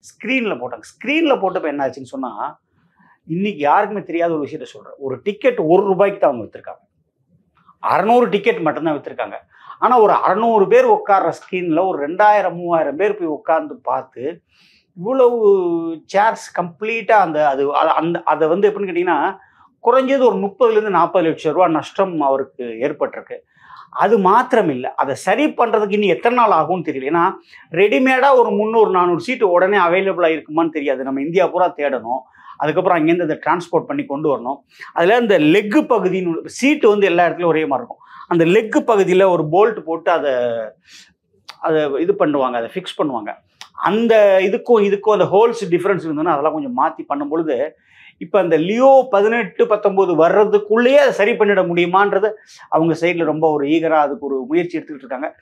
ஸ்க்ரீனில் போட்டாங்க ஸ்க்ரீனில் போட்டப்போ என்ன ஆச்சுன்னு சொன்னால் இன்னைக்கு யாருக்குமே தெரியாத ஒரு விஷயத்த சொல்கிறேன் ஒரு டிக்கெட் ஒரு ரூபாய்க்கு தான் அவங்க விற்றுருக்காங்க அறநூறு டிக்கெட் மட்டும்தான் விற்றுருக்காங்க ஆனால் ஒரு அறநூறு பேர் உட்கார்ற ஸ்க்ரீனில் ஒரு ரெண்டாயிரம் மூவாயிரம் பேர் போய் உட்கார்ந்து பார்த்து இவ்வளவு சேர்ஸ் கம்ப்ளீட்டாக அந்த அது அ- அந்த அதை வந்து எப்படின்னு கேட்டிங்கன்னா குறைஞ்சது ஒரு முப்பதுலேருந்து நாற்பது லட்சம் ரூபா நஷ்டம் அவருக்கு ஏற்பட்டிருக்கு அது மாத்திரம் இல்லை அதை சரி பண்ணுறதுக்கு இன்னும் எத்தனை நாள் ஆகும்னு தெரியல ஏன்னா ரெடிமேடாக ஒரு முந்நூறு நானூறு சீட்டு உடனே அவைலபிளாக இருக்குமான்னு தெரியாது நம்ம இந்தியா பூரா தேடணும் அதுக்கப்புறம் அங்கேருந்து அதை டிரான்ஸ்போர்ட் பண்ணி கொண்டு வரணும் அதில் இந்த லெக்கு பகுதின்னு சீட்டு வந்து எல்லா இடத்துலையும் ஒரே மாதிரி இருக்கும் அந்த லெக்கு பகுதியில் ஒரு போல்ட் போட்டு அதை அதை இது பண்ணுவாங்க அதை ஃபிக்ஸ் பண்ணுவாங்க அந்த இதுக்கும் இதுக்கும் அந்த ஹோல்ஸ் டிஃப்ரென்ஸ் இருந்ததுன்னா அதெல்லாம் கொஞ்சம் மாற்றி பண்ணும் பொழுது இப்போ அந்த லியோ பதினெட்டு பத்தொம்போது வர்றதுக்குள்ளேயே அதை சரி பண்ணிட முடியுமான்றது அவங்க சைடில் ரொம்ப ஒரு ஈகராக அதுக்கு ஒரு முயற்சி எடுத்துக்கிட்டு இருக்காங்க